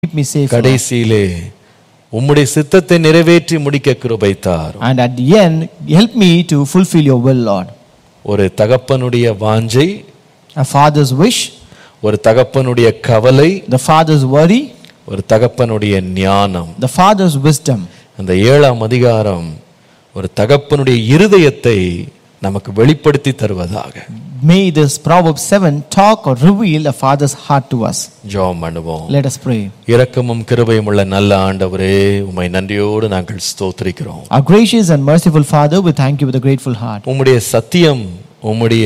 keep me safe. Lord. கடைசியிலே உம்முடைய சித்தத்தை நிறைவேற்றி முடிக்க கிருபைத்தார் And at the end, help me to fulfill your will, Lord. ஒரு தகப்பனுடைய வாஞ்சை A father's wish, ஒரு தகப்பனுடைய கவலை the father's worry, ஒரு தகப்பனுடைய ஞானம் the father's wisdom. அந்த ஏழாம் அதிகாரம் ஒரு தகப்பனுடைய இருதயத்தை நமக்கு வெளிப்படுத்தி தருவதாக May this Proverbs 7 talk or reveal a father's heart to us. ஜெபம் பண்ணுவோம் Let us pray. இரக்கமும் கிருபையும் உள்ள நல்ல ஆண்டவரே உம்மை நன்றியோடு நாங்கள் ஸ்தோத்திரிக்கிறோம் Our gracious and merciful Father, we thank you with a grateful heart. உம்முடைய சத்தியம் உம்முடைய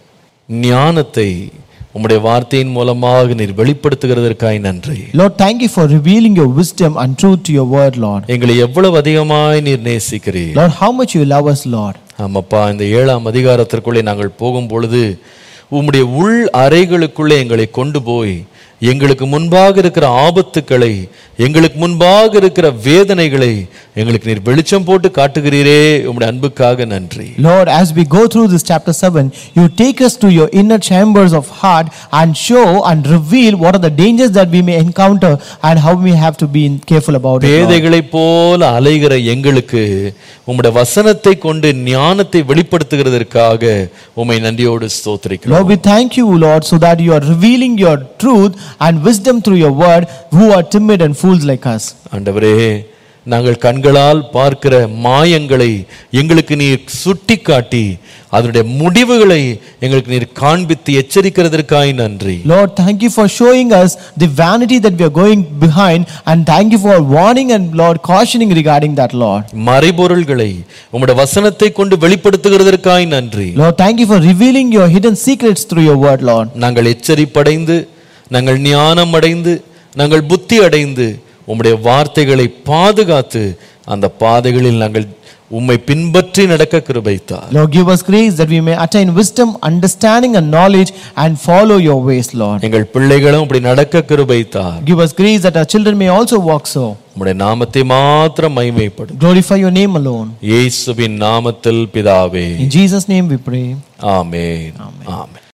ஞானத்தை உம்முடைய வார்த்தையின் மூலமாக நீர் வெளிப்படுத்துகிறதற்காய் நன்றி Lord, thank you for revealing your wisdom and truth to your word, Lord. எங்களை எவ்வளவு அதிகமாய் நீர் நேசிக்கிறீர் Lord, how much you love us, Lord. ஆமாப்பா இந்த ஏழாம் அதிகாரத்திற்குள்ளே நாங்கள் போகும் பொழுது உம்முடைய உள் அறைகளுக்குள்ளே எங்களை கொண்டு போய் எங்களுக்கு முன்பாக இருக்கிற ஆபத்துக்களை எங்களுக்கு முன்பாக இருக்கிற வேதனைகளை எங்களுக்கு நீர் வெளிச்சம் போட்டு காட்டுகிறீரே உம்முடைய அன்புக்காக நன்றி Lord, as we go through this chapter 7, you take us to your inner chambers of heart and show and reveal what are the dangers that we may encounter and how we have to be careful about it. Lord. பேதைகளைப் போல அலைகிற எங்களுக்கு உம்முடைய வசனத்தை கொண்டு ஞானத்தை வெளிப்படுத்துகிறதற்காக உம்மை நன்றியோடு ஸ்தோத்திரிக்கிறோம் Lord, we thank you, Lord, so that you are revealing your truth and wisdom through your word, who are timid and fools like us. ஆண்டவரே நாங்கள் கண்களால் பார்க்கிற மாயங்களை எங்களுக்கு நீர் சுட்டி காட்டி அதனுடைய முடிவுகளை எங்களுக்கு நீர் காண்பித்து எச்சரிக்கிறதற்காய் நன்றி Lord, thank you for showing us the vanity that we are going behind, and thank you for warning and, Lord, cautioning regarding that, Lord. மறைபொருள்களை உம்முடைய வசனத்தை கொண்டு வெளிப்படுத்துகிறதற்காய் நன்றி Lord, thank you for revealing your hidden secrets through your word, Lord. நாங்கள் எச்சரிப்படைந்து நாங்கள் ஞானம் அடைந்து நாங்கள் புத்தி அடைந்து உம்முடைய வார்த்தைகளை பாதுகாத்து அந்த பாதைகளில் நாங்கள் உம்மை பின்பற்றி நடக்க கிருபைத்தார் Lord, give us grace that we may attain wisdom, understanding, and knowledge and follow your ways, Lord. எங்கள் பிள்ளைகளும் இப்படி நடக்க கிருபைத்தார் Give us grace that our children may also walk so. உம்முடைய நாமத்தை மாத்திரம் மைமைப்படும் Glorify your name alone. இயேசுவின் நாமத்தில் பிதாவே In Jesus' name we pray. Amen amen